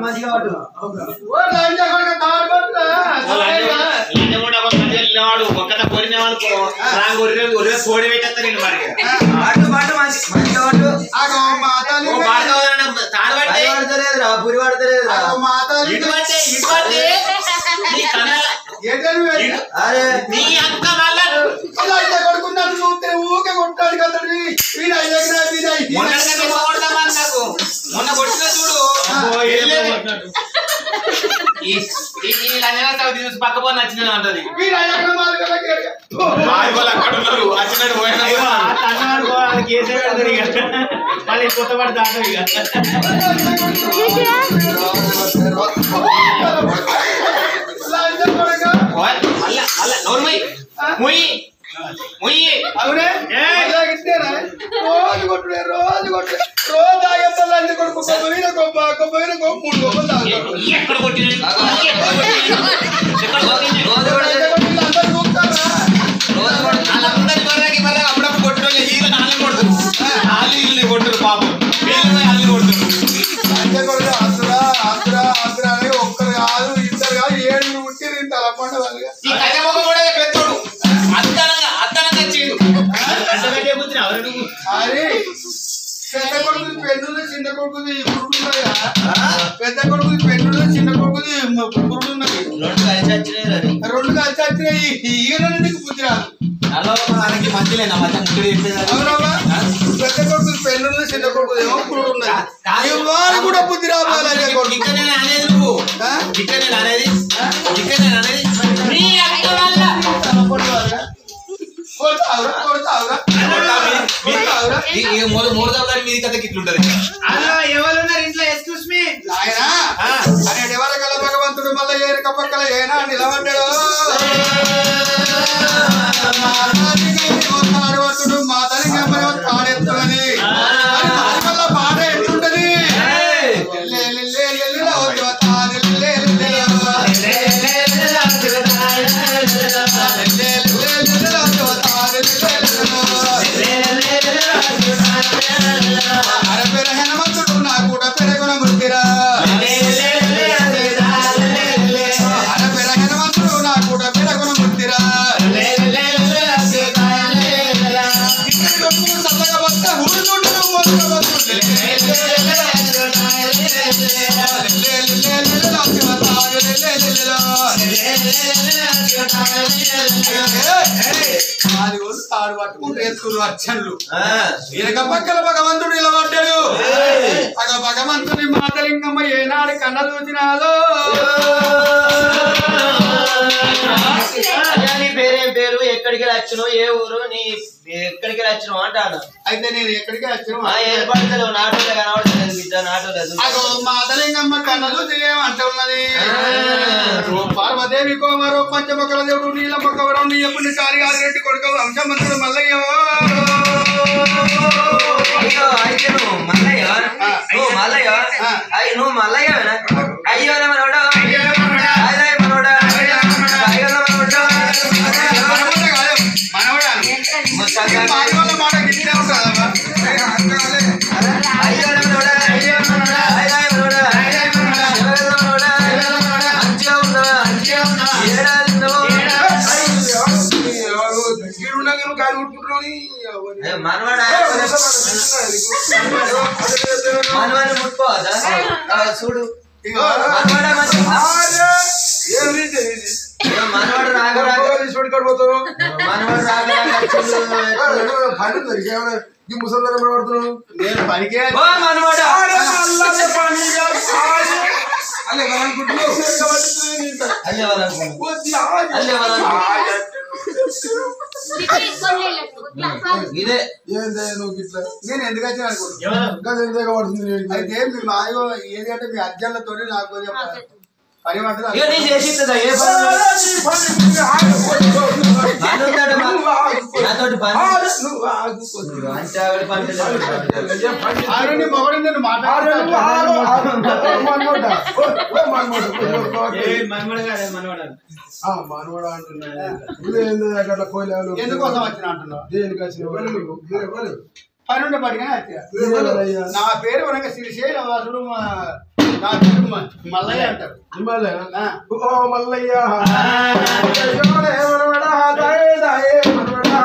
మంచిగా పట్టు ఓ లంచా కొడుకు తాడు పట్టురా. వాడు ఒక్కత కొరినామనుకో నాకు ఒరే ఒరే తోడి పెట్టేస్తా నేను మరి పట్టు పట్టు మంచి మంచిగా పట్టు ఆగో మా తల్లి ఓ భార్గవ తాడు పట్టి అది పడతలేదురా పురి పడతలేదురా ఆగో మా తల్లి ఇటు పట్టి ఇటు పట్టి నీ కన్నల ఎటని వెళ్ళి ఇటు- అరే నీ అక్క మళ్ళా లంచా కొడుకున్నాడు చూస్తే ఊకే కొట్టాడు కదా వీడు అయ్యా వీడు మొన్న అయ్యా కొడదామని నాకు మొన్న కొట్టిన చూడు వెళ్ళేది. ఈ ఈ- ఈ లంజనా తీసి పక్క పోయి నచ్చింది అంటది వీడు అయ్యా మాలు కదా కేరగా. వాళ్ళు వాళ్ళు అక్కడ ఉన్నారు వచ్చినట్టు పోయినా మళ్ళీ కొత్త పడి దాటం ఇక లంచా కొడుకు ఓయ్, మళ్ళా మళ్ళా నోరు మొయ్ మొయ్ మొయ్యి అవునే ఇలాగిస్తేనా రోజు కొట్టుడే రోజు కొట్టుడే రోజు తాగేస్తా లంచ కొడుకు గొప్ప మీద గొప్ప గొప్ప మీద గొప్ప మూడు గొప్పలు తాగుతాడు ఈ ఎక్కడ కొట్టింది ఎక్కడ కొట్టింది ఎక్కడ కొట్టింది రోజు పడితే లంచ కొడుకులు అందరూ చూస్తారా రోజు పడితే వాళ్ళందరి వరకు మళ్ళీ అప్పుడప్పుడు కొట్టుకోలే ఈ నాలుగు కొడుతురు నాలుగు ఇల్లు కొట్టురు పాపం వీళ్ళు నాలుగు కొడుతురు లంచ కొడుకు అసురా అసురా అసురా అని ఒక్కరు కాదు ఇద్దరు కాదు ఏడు ఉంటే నేను తలపండ వాళ్ళుగా ఈ కజమొక కూడా పెద్దోడు అద్దనంగా అద్దనంగా చేయడు అంతకంటే కూర్చుని ఎవరు నువ్వు అరే పెద్ద కొడుకుది పెన్నులు చిన్న కొడుకుది పురుడు ఉన్నదా పెద్ద కొడుకుది పెన్నులు చిన్న కొడుకుది పురుడు ఉన్నది రెండు కలిసి వచ్చినాయి రా రెండు కలిసి వచ్చినాయి ఈగన నీకు బుద్ధి రాదు అలా మనకి మంచిలే నా మధ్య ముట్టుడు చెప్పేది అవునమ్మా పెద్ద కొడుకుది పెన్నులు చిన్న కొడుకుది ఏమో పురుడు ఉన్నది ఇవాళ కూడా బుద్ధి రావాలి కొడుకు ఇక్కడనే అనేది నువ్వు ఆ? ఇక్కడనే అనేది ఇక్కడనే అనేది నీ అక్క వల్ల కొడతావురా కొడతావురా కొడతావురా ఈ- ఈ మూడు మూడు దవ్వాలి మీది కథకి ఇట్లుంటది అలా ఎవరున్నారు ఇంట్లో ఎక్స్క్యూస్ మీ నాయనా అనేటి వరకల భగవంతుడు మళ్ళీ ఏరిక పక్కల ఏనా నిలబడ్డాడు భగవంతుడు మా తల్లి గమ్మని పాడెత్తులని మరి దాని వల్ల పాట ఎట్లుంటది లే, లే, లే, లే, లే, ఓ దేవతా, లే, లే, లే, లే, లే, ఓ. లే, లే, లే, లే, ఓ దేవతా, లే, లే, లే, లే, ఓ. అరపెర హనుమంతుడు నా కూడా పెరగున ముట్టిరా అరపెర హనుమంతుడు నా కూడా పెరగున ముట్టిరా చల్లగా వస్తే ఊరుకుంటూ మొదలు తాడు పట్టుకుంటూ ఎత్తురు అచ్చన్లు వెనక పక్కల భగవంతుడు నిలబడ్డాడు అగ భగవంతుని మాతలింగమ్మ ఏనాడు కన్న చూసినాదో అయ్యా, నీ పేరేం పేరు ఎక్కడికి వచ్చినావు ఏ ఊరు నీ ఎక్కడికి వచ్చినావు అంటాను అయితే నేను ఎక్కడికి వచ్చాను ఆ ఏర్పడతలు నాటోలే కనబడతలేదు బిడ్డ నాటోలేదు అగో మాతలింగమ్మ కన్న చూసి ఏమంటున్నది ఓ పార్వదేవి కోమరో పంచమకల దేవుడు నీలమ్మ కవరం నీ ఎప్పుడు సారి రెడ్డి కొడుకు వంశమంతుడు మల్లయ్యో అయ్యో అయితే నువ్వు మల్లయ్య నువ్వు మల్లయ్య అయ్యి నువ్వు మల్లయ్యవేనా అయ్యో మనోడా అయ్యో మనోడా అయ్యో మనోడా మనవడే కాదు, మనవడాను. ముసల్దాన్. పారివాళ్ళ మాట గిట్టే ఉంటుందమ్మా. అయ్యో మనోడా అయ్యో మనోడా అయ్యో మనోడా అయ్యో మనోడా మంచిగా ఉన్నావా ఏడాది ఉన్నావు ఈడుండగా నువ్వు కాలు కొట్టుకుంటున్నావు ఏ, మనవాడా మనవాడిని ముట్టుకోవద్దా ఆ, చూడు ఇగో, మనవాడా మంచి ఏ, మనవాడు రాగ రాగ మనవాడు రాగ రాగ వచ్చిండు. నేను పనికే ఓ మనవాడా అల్లే వాళ్ళనుకో అల్లే వాళ్ళనుకో ఇదే నేను ఎందుకు వచ్చాను అనుకుంటున్నా అయితే మీ మాయో ఏది అంటే మీ అజ్జలతో నాకు కొంచెం పని మాత్రం ఇక నేను చేసి ఇస్తుందా? ఏ పని పని ఉందాడు మా- నాతోటి పని అంటే ఆవిడ పని చేస్తాడు. ఆరు నీ మొగడు నేను మాట్లాడుతున్నాను మనమడ కాదే మనమడ ఎందుకోసం వచ్చిన అంటున్నావు దేనికి వచ్చిన పని ఉండే పడిగా నా పేరు వరంగా శ్రీశైల వాసుడు మా నా పేరు మ- మల్లయ్య అంటారు ఆ. ఓ మల్లయ్య అయ్యోరే మనవడా, దాయే దాయే మనవడా.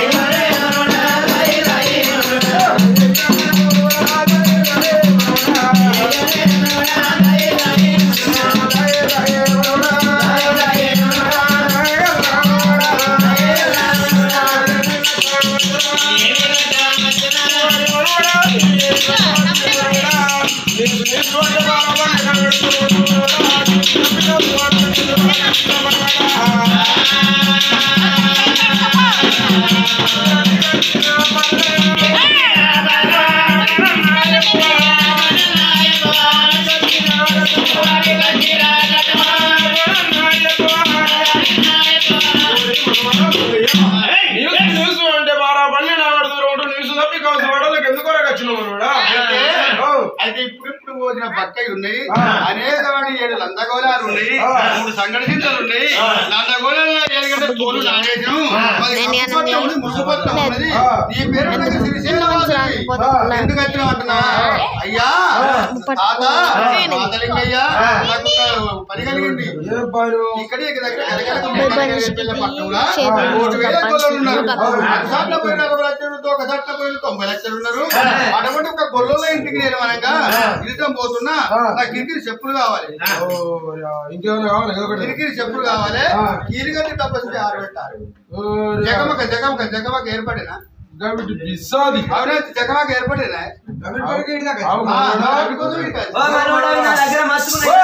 న్యూస్ న్యూస్ అంటే బారా పల్లె నా పడుతుంది రోడ్డు న్యూస్ తప్పి కావచ్చు వడలకు ఎందుకు వచ్చినావు మనోడా? ఓ. అయితే ఇప్పుడు ఇప్పుడు పోసిన బక్కలు ఉన్నాయి ఆ. అనేకమైన ఏడు లందగోళాలు ఉన్నాయి ఆ. మూడు సంగడి గింజలు ఉన్నాయి లందగోళాలు ఏడు గంటల తోలు నాగేసాం మరి కప్పుపట్నం ఉంది, ముసుగుపట్నం ఉన్నది ఆ. నీ పేరు మీద శ్రీశైలం వాసుని. ఎందుకు వచ్చినావు అంటున్నా అయ్యా తాత మాతలింగయ్య నాకు ఒక పని కలిగింది ఏ పని? ఇక్కడ దగ్గర కలకలకు పిల్ల పట్టణంలో మూడు వేల గొల్లలు ఉన్నారు ఒక చోట్ల పోయిన అరవై లక్షలు ఒక చోట్ల పోయిన తొంభై లక్షలు ఉన్నారు అటువంటి ఒక గొల్లలో ఇంటికి నేను అనగా ఇరిటం పోతున్నా నాకు కిరికిరి చెప్పులు కావాలి ఓ, యా, ఇంకేమైనా కావాలి ఏదో ఒకటి. కిరికిరి చెప్పులు కావాలి కీరిగట్టి తప్పసి ఆరబెట్టారు ఓ, యా. జగమక జగమక జగమక ఏర్పడినా గవిటి బిస్సాది. అవునా జగమక ఏర్పడినా అవు ఆ, మనోడా. అవి కోసం ఇటు కాదు. ఓ మనోడా, నా దగ్గర మస్తు ఓ,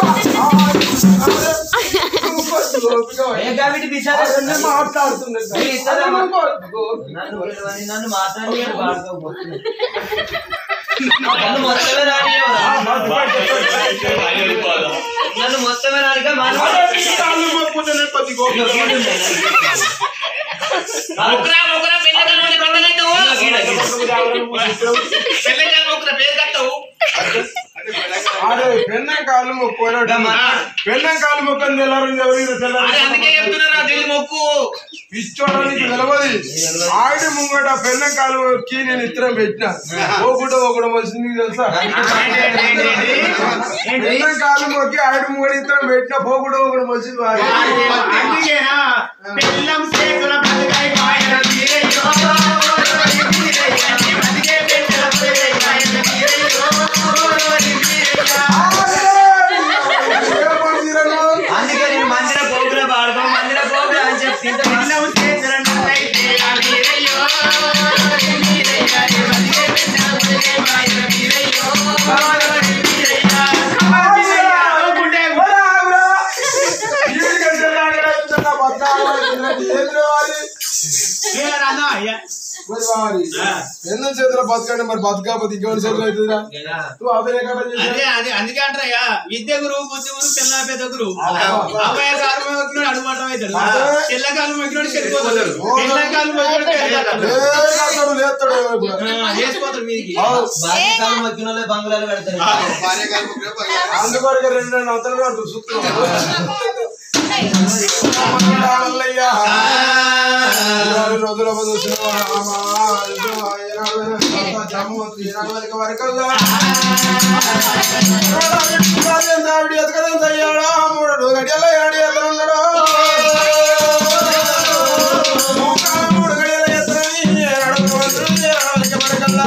ఏ కాబట్టి పిచ్చాడు అదే మాట్లాడుతున్నాడు సార్. ఏ ఇస్తారా? అదే నువ్వు నన్ను పిలవని, నన్ను మాట్లాడి వాడుకోబోతుంది నన్ను మొత్తమే రానియవరా? నన్ను మొత్తమే రానిగా మాట్లాడు కాళ్ళు మొక్కుతున్నాడు ప్రతి గోపిక. మొక్కురా మొక్కురా పెళ్ళి కలవాలి పండగైతావు పెళ్ళి కాదు మొక్కురా పేరు కట్టవు అరే పెన్నం కాళ్ళు మొక్కున్నాడు పెన్నం కాళ్ళు మొక్కని తెల్లారని ఎవరు అరే అందుకే తెల్లారు చెప్తున్నారు ఆ పెళ్లి మొక్కు పిచ్చోడానికి తెలియదు ఆవిడ ముంగట పెన్నం కాలు మొక్కి నేను ఇత్తనం పెట్టిన ఒకటి ఒకటి వచ్చింది నీకు తెలుసా పెన్నం కాలు మొక్కి ఆవిడ ముంగట ఇత్తనం పెట్టిన పోకుడు ఒకటి వచ్చింది వాడి. అందుకేనా పెళ్ళం చేతుల బతుకై పాయన తీరయ్యో. బతికే పెట్టెల పొయ్యై పాయన తీరయ్యో. ఏ పని తీరను? అందుకే నేను మందిర పోగులే పాడుకో మందిర పోగులే అని చెప్పి ఇంత పెళ్ళం చేతుల నల్లైతే ఆ వీరయ్యో. వీరయ్య, బతికే పెట్టెల పొయ్యై పాయన తీరయ్యో. వీరయ్య, గుండె ఒరే ఆగురా. ఈవిడికి తెల్లారి ఎత్తుతున్న బతకాలి. ఏంద్రా వారి? లేరన్నా, అయ్యా. మరి వారి. పెన్నం చేతిలో బతకండి మరి బతకపోతే ఇంకెవరి చేతిలో అవుతుందిరా నువ్వు అవతల ఎక్కడ చేసావు? అదే అదే అందుకే అంటారయ్యా విద్య గురువు బుద్ధి గురువు పిల్ల పెద్ద గురువు అబ్బాయి కాలు మొక్కినోడు అడుగుమాటం అవుతాడు పిల్ల కాలు మొక్కినోడు చెడిపోతాడు పిల్ల కాలు మొక్కినోడు పెరిగేస్తాడు. లేస్తాడు, లేస్తాడు ఇప్పుడు. ఆ, వేసిపోతాడు మీదికి అవు. బాధ్యతలు మొక్కిన వాళ్ళే బంగుళాలు పెడతారు భార్య గారు ముగ్గురు పగలు. అందుకొరకు రెండు రెండు అంతలు పడుతుంది చూస్తున్నాడు మల్లయ్య. ఇవాళ రోజుల మంది వచ్చిన రామ, ఇదో ఏనాడు తాత జమ్మొద్దు, ఏనాడు వరకు వరకల్లా. రాజేంద్ర ఆవిడ ఎతకదంత అయ్యాడా, మూడు గడియల ఏనాడు ఎత్తనున్నాడు. మూకాల మూడు గడియల ఎత్తనని, ఏనాడు భగవంతుడు, ఏనాడు వరకు వరకల్లా.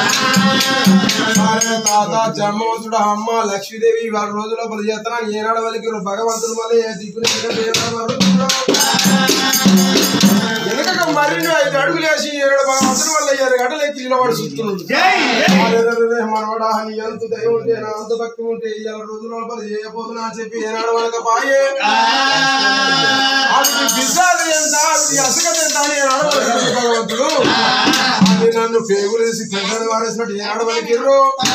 అరే తాత జన్మవంతుడు అమ్మ లక్ష్మీదేవి వాళ్ళ రోజు లోపల చేస్తున్నాను ఏనాడు వాళ్ళకి భగవంతుడు మళ్ళీ ఏ దిక్కుని వెనక మరిన్ని ఐదు అడుగులు వేసి ఏడు భగవంతుడు వల్ల ఏడు గంటలు ఎక్కి నిలబడి చూస్తున్నాడు అరే మనవడా నీ ఎంత దయ ఉంటే నా అంత భక్తి ఉంటే ఇవాళ రోజు లోపల చేయబోతున్నా అని చెప్పి ఏనాడు వాళ్ళకి పాయే అది బిడ్డాలు ఎంత అది అసగత ఎంత అని ఏనాడు వాళ్ళకి భగవంతుడు అది నన్ను పేగులేసి పెద్దలు వాడేసినట్టు ఏనాడు వాళ్ళకిర్రు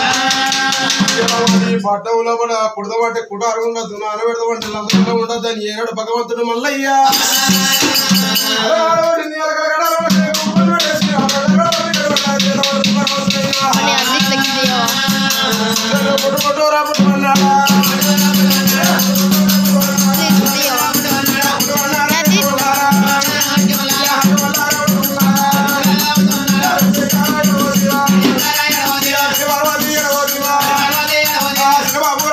పట్టం లోపల కుడదమంటే కుట అరుగుండా దున అనబెడదామంటే లందరూ ఉండదు అని ఏనాడు భగవంతుడు మల్లయ్యా బాబు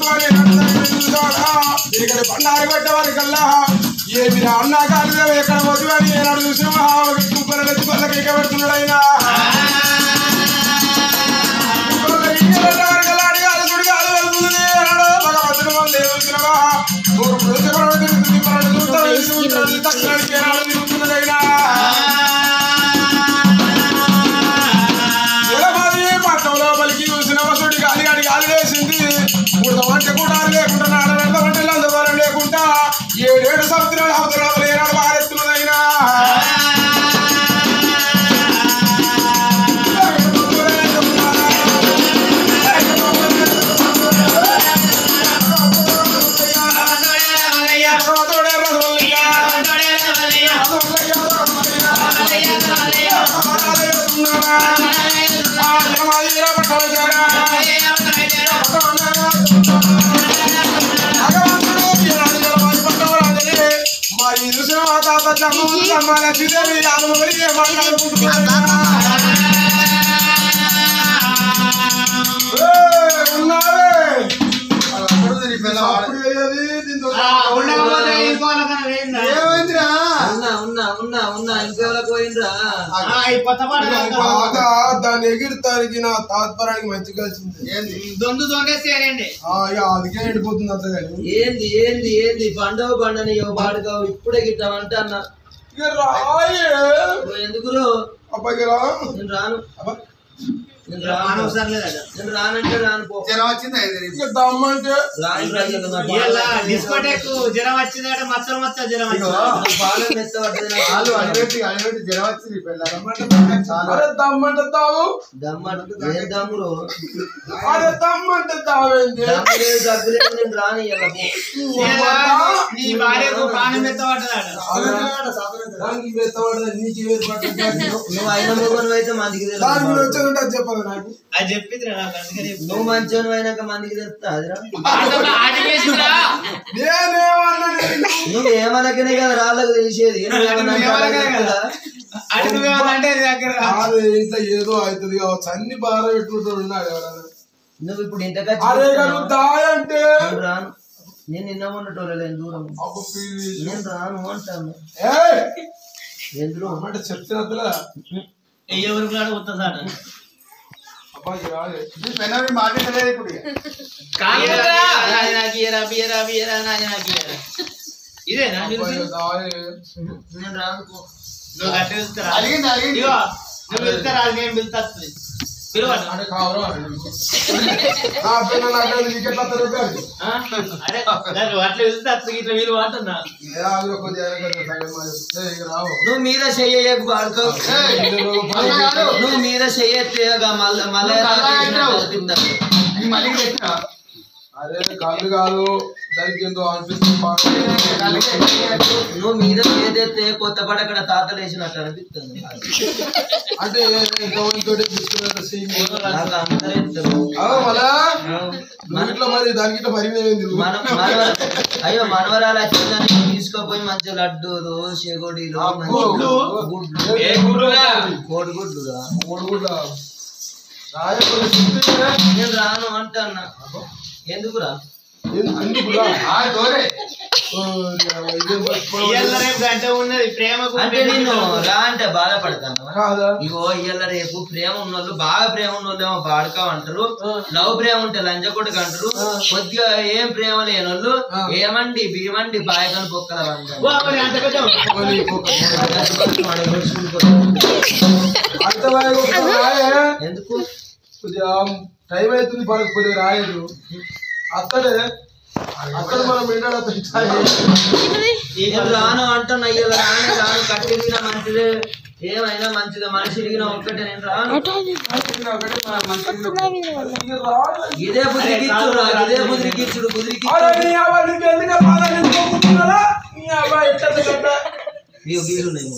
అని చూసాడా ఇక్కడ బండారు పెట్టేవారి కల్లా ఏమి రా అన్నా కాదు ఎక్కడ వద్దు అని ఏనాడు చూసిన కుప్పల నెత్తి పళ్ళకి ఎక్క పెడుతున్నాడు ఆయన పలికి చూసిన వసుడి గాలి గాడి గాలి వేసింది మూడు వంట కూడా లేకుండా నాలుగు వంట వంటలు అందువరం లేకుండా ఏడేడు సముద్రాలు అవతరాలు ఏనాడు బారెత్తున్నదైనా మరి చూసిన తాత లక్ష్మీదేవి ఆమె ఉన్నావే అప్పుడు నీ పిల్ల వాడు. అప్పుడు ఏది దీంతో ఉండకపోతే ఇంకోళ్ళకన్నా వేయండి. ఏమైందిరా ఉన్నా ఉన్నా ఉన్నా ఉన్నా ఇంకెవరికి పోయిండ్రా ఆ, ఈ కొత్త పాట బాగా దాన్ని ఎగిరితానికి నా తాత్పరానికి మంచి కలిసింది ఏంది దొందు దొంగేసేయండి ఆ, ఇక అందుకే ఎండిపోతుంది అంత కానీ ఏంది ఏంది ఏంది పండవ పండని బాడుగా ఇప్పుడే గిట్టామంటే అన్న ఇక రాయే నువ్వు ఎందుకు అబ్బాయికి రా నేను రాను అబ్బా, నేను రాను అనవసరం లేదట నేను రానంటే రాను పో జ్వరం వచ్చింది ఐదు ఇక దమ్మంటే రాను రా, ఇక నా ఇవాళ పాలు- డిస్కోటెక్ జ్వరం వచ్చిందట మచ్చలు మచ్చ జ్వరం ఇగో, వచ్చింది నా పాలు మెత్తబడ్డది నాకు. వాళ్ళు అడిపెట్టి అడిపెట్టి జ్వరం వచ్చింది నీ పిల్ల చాలా అరే దమ్మంటే తావు దమ్మంటే ఏం దమ్ముడు అరే దమ్మంటే తావేంది దమ్ము లేదు దగ్గు లేదు నేను రాను ఇవాళ పో. ఇవాళ నీ భార్యకు ప్రాణం ఎత్తబడ్డదట దానికి వేస్తవాడు నీకు వేస్తవాడు నువ్వు అయిన మొగను అయితే మందికి దాని మీద తెలుసు వచ్చేదంటే అది చెప్పదు నాకు అది చెప్పింది నాకు అందుకని చెప్పు. నువ్వు మంచోను అయినాక మందికి తెలుస్తా అదిరా ఆటోలో ఆటకేసిందిరా. నేనేమన్నా నేను? నువ్వు ఏమనకనే కదా రాళ్ళకు తెలిసేది నువ్వేమన్నా నువ్వు ఏమనకనే అంటే కదా. అటు నువ్వేమన్నా నీ దగ్గర రా. అదే ఇంట్లో ఏదో అవుతుంది కావచ్చు అన్ని బాధ పెట్టుకుంటూ ఉన్నాడు ఎవరైనా నువ్వు ఇప్పుడు ఇంతగా అరే ఇక నువ్వు దాయంటే నేను రాను నేను నిన్న ఉన్నటోళ్ళలేను దూరం అబ్బో ప్లీజ్. నేను రాను అంటాను ఏయ్! ఎందులో అంటే చెప్తున్నట్లుగా ఏ ఎవరు కూడా ఉత్తసాట అబ్బాయి రాలే నీ పెన్నవి మాట్లాడలేదు ఇప్పుడు ఇక. నాది నాకు ఇయ్యరా, బియ్యరా, బియ్యరా, నాది నాకు ఇయ్యరా. ఇదేనా అబ్బాయి నిలుసు? దాయే నేను రాను పో. నువ్వు గట్టి పిలుస్తారా? అలిగింది అలిగింది ఇగో నువ్వు పిలుస్తారా అది నేను పిలుస్తుంది పిలవండి అంటే కావరా నా పిల్ల నాకు వికెట్ అత్తరు ఆ? అరే నన్ను అట్లా పిలిస్తే అట్లా ఇట్లా వీలు అంటున్నా ఏ ఆవిడ కొద్దిగా వెనక సగం మరి. ఏయ్, ఇక రావు నువ్వు మీద చెయ్యకు బాడుకో నువ్వు మీద చెయ్యెత్తే మళ్ళీ మళ్ళీ నీ మళ్ళీ తెచ్చినా అదే కళ్ళు కాదు దానికి ఏందో అనిపిస్తుంది పాడు. నువ్వు మీద చేదెత్తే కొత్త పడ అక్కడ తాతలు వేసినట్టు అనిపిస్తుంది అంటే ఇంతో తీసుకున్నట్టు సీన్ నాకు అందరూ ఎత్తారు. మళ్ళా మన ఇంట్లో మరి దానికి ఇట్లా పరిగినది మన మనవర అయ్యో మనవరాలు వచ్చిందని తీసుకోపోయి మంచి లడ్డు దోశ గొడిలు గుడ్లు. గుడ్లు ఏ గురుగా కోడిగుడ్లురా మూడు కూడా రాయకుండా చూస్తే నేను రాను అంటన్నా ఎందుకురా ఎందు- ఎందుకురా? ఆ దోరే ఓ, ఇదేం పట్టుకోవడం? ఇయ్యాల రేపు గంట ఉన్నది ప్రేమకు అంటే నేను రా అంటే బాధపడతాను కాదా ఇగో ఇవాళ రేపు ప్రేమ ఉన్నోళ్ళు బాగా ప్రేమ ఉన్నోళ్ళు ఏమో బాడకా అంటారు లవ్ ప్రేమ ఉంటే లంచకొట్టుకు అంటారు కొద్దిగా ఏం ప్రేమ లేనోళ్ళు ఏమండి భీమండి పాయకని పొక్కల వంద ఓ, మరి అంత పెద్ద మరి ఇంకొక- అంత రాయి ఒక రాయే. ఎందుకు కొద్దిగా టైం అవుతుంది పడక కొద్దిగా రాయదు అక్కడే అక్కడ మనం ఏంటంటే నేను రాను అంటున్నా ఇవాళ రాను రాను కట్టిరిగిన మంచిదే ఏమైనా మంచిదే మనిషి ఇరిగిన ఒక్కటే నేను రాను ఇదే బుద్ధికిచ్చుడు ఇదే బుద్ధికిచ్చుడు బుద్ధికి ఇవి బీరు నేను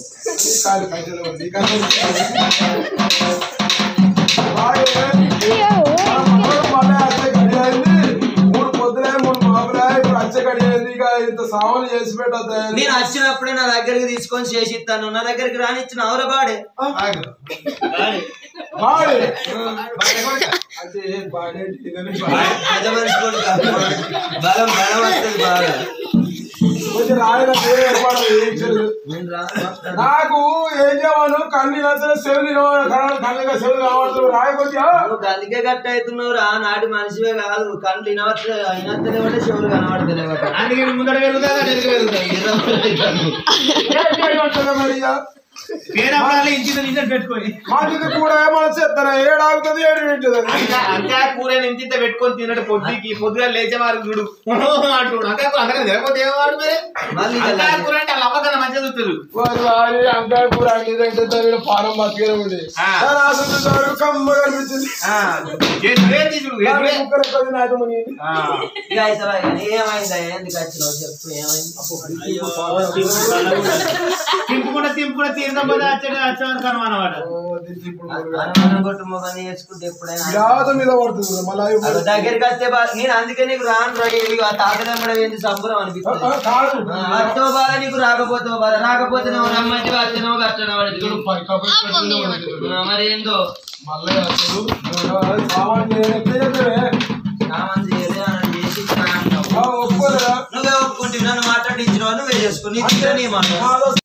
మూడు పొద్దులే మూడు మాపులే ఇప్పుడు అచ్చ కడిగింది ఇక ఇంత సామాన్లు చేసి పెట్టద్దా నేను వచ్చినప్పుడే నా దగ్గరికి తీసుకొని చేసి ఇస్తాను నా దగ్గరికి రానిచ్చిన అవరబాడే ఆగు. బాడీ అంటే బాడీ అంటే ఇదని బాడీ. పెద్ద మనిషి కొడుకు బలం బలం వస్తుంది బాగా కొంచెం రాయన పేరు ఏర్పడదు ఏం చేయలేదు. నేను రా నాకు ఏం చేయమను కళ్ళు నచ్చలే చెవులు కళ్ళుగా చెవులు కావట్లేదు రాయ కొద్దిగా నువ్వు అందుకే గట్ట అవుతున్నావు రా నాటి మనిషివే కాదు కళ్ళు వినవట్లే అయినత్తలే ఒకటే చెవులు కనబడతలేవు అందుకే ముందర పెరుగుతుంది అటు వెనక పెరుగుతుంది ఏం చేయమంటారా మరి ఇక? పేరప్పుడు ఇంటి ఇంటి పెట్టుకొని మాటిది కూడా ఏమన్నా చేస్తారా ఏడు ఆగుతుంది ఏడు వింటుంది అంతే అంతే కూర నుంచి ఇంత పెట్టుకొని తినట్టు పొద్దుకి పొద్దుగా లేచే వారు చూడు అంటుడు అంతే అందరం తినకపోతే ఏం వాడు మరి మళ్ళీ ఇక అంతే కూర అంటే వాళ్ళ అవ్వకన్నా మంచిగా చూస్తారు వారి వారి అంకాయ కూర అంటే తగిన పానం బతికే ఉంది ఆ. కానీ అసలు సారు కమ్మ కనిపించింది ఆ, చేసుడే తీసుడు చేసుడే. ముక్కలు పది నాయకు మునిగింది. ఆ. ఇక అవుతావా ఏమైందా ఎందుకు వచ్చినావు చెప్పు ఏమైంది తింపుకుంటే తింపుకుంటే తీర్థం పోతే వచ్చే వచ్చేవారు కనమాట ఓ, దీనికి ఇప్పుడు మురుగా. అనుమానం కొట్టు మొగని వేసుకుంటే ఎప్పుడైనా విరాతం మీద పడుతుంది కదా, మళ్ళా ఇవి- అదో దగ్గరికి వస్తే బా- నేను అందుకే నీకు రాను రా ఇవి ఆ తాతలమ్మడం ఏంది సంబరం ఆ, అనిపిస్తుంది ఆ, కాదు అట్టో బాధ నీకు రాకపోతే బాధ రాకపోతే నువ్వు రమ్మంటే వచ్చేనో కట్టనో వాడికి పై కబుర్లు పెట్టుకునే ఉంది. మరి ఏందో మళ్ళీ అసలు సామాన్ నేను ఎట్లా చెప్పానే? సామాన్ చేయలే అని చేసి ఇస్తా అంటావు. ఆ, ఒప్పుకోలేదా నువ్వే ఒప్పుకుంటున్నావు నన్ను మాట్లాడించిన నువ్వే చేసుకో నీ తీరా నీ మాట నాదో